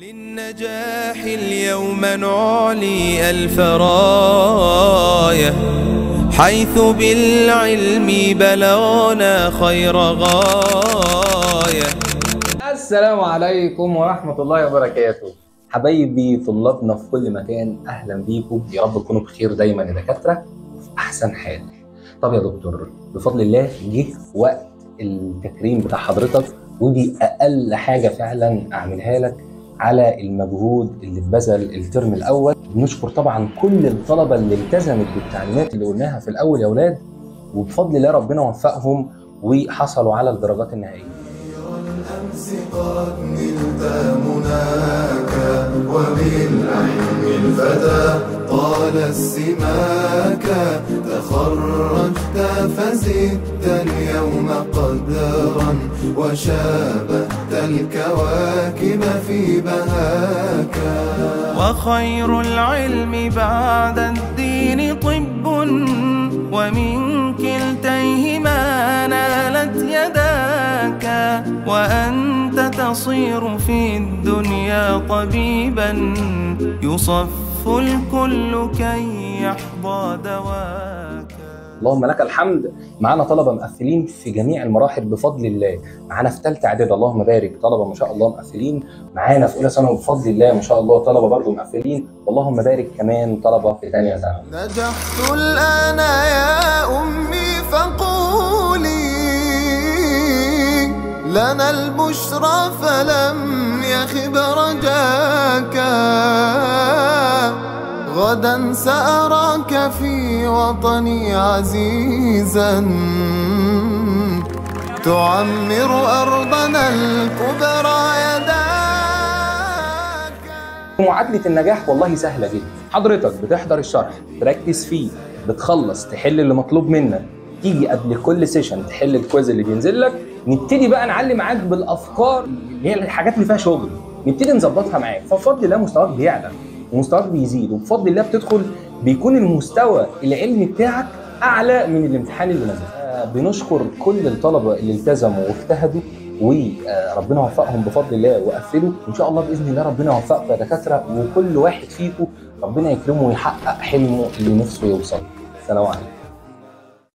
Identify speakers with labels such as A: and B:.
A: للنجاح اليوم نعلي ألف راية حيث بالعلم بلغنا خير غاية
B: السلام عليكم ورحمة الله وبركاته حبايبي طلابنا في كل مكان أهلا بيكم يا رب تكونوا بخير دايما يا دكاترة في أحسن حال طب يا دكتور بفضل الله جه وقت التكريم بتاع حضرتك ودي أقل حاجة فعلا أعملها لك على المجهود اللي اتبذل الترم الأول بنشكر طبعا كل الطلبة اللي التزمت بالتعليمات اللي قلناها في الأول يا أولاد وبفضل الله ربنا وفقهم وحصلوا على الدرجات النهائية
C: الأمس قد نلت مناك وبالعلم الفتى طال السماك تخرجت فزدت اليوم قدرا وشابهت الكواكب في بهاك
A: وخير العلم بعد الدين طب ومن كلتيهما نالت يداك وأنت تصير في الدنيا طبيبا يصف الكل كي يحظى دواك
B: اللهم لك الحمد معانا طلبه مقفلين في جميع المراحل بفضل الله معانا في ثالثه اعداد اللهم بارك طلبه ما شاء الله مقفلين معانا في اولى ثانوي بفضل الله ما شاء الله طلبه برضه مقفلين اللهم بارك كمان طلبه في ثانيه ثانوي
C: نجحت الآن يا أمي فقولي لنا البشرى فلم يخب رجاك غدا سأراك في وطني عزيزا تعمر أرضنا الكبرى يداك
B: معادله النجاح والله سهله جدا حضرتك بتحضر الشرح تركز فيه بتخلص تحل اللي مطلوب منك تيجي قبل كل سيشن تحل الكويز اللي بينزل لك نبتدي بقى نعلي معاك بالافكار اللي هي الحاجات اللي فيها شغل نبتدي نظبطها معاك فبفضل الله مستواك بيعلى ومستواك بيزيد وبفضل الله بتدخل بيكون المستوى العلمي بتاعك اعلى من الامتحان اللي نزل آه، بنشكر كل الطلبه اللي التزموا واجتهدوا وربنا وفقهم بفضل الله وقفلوا وان شاء الله باذن الله ربنا يوفقكم يا دكاتره وكل واحد فيكم ربنا يكرمه ويحقق حلمه اللي نفسه يوصل السلام عليكم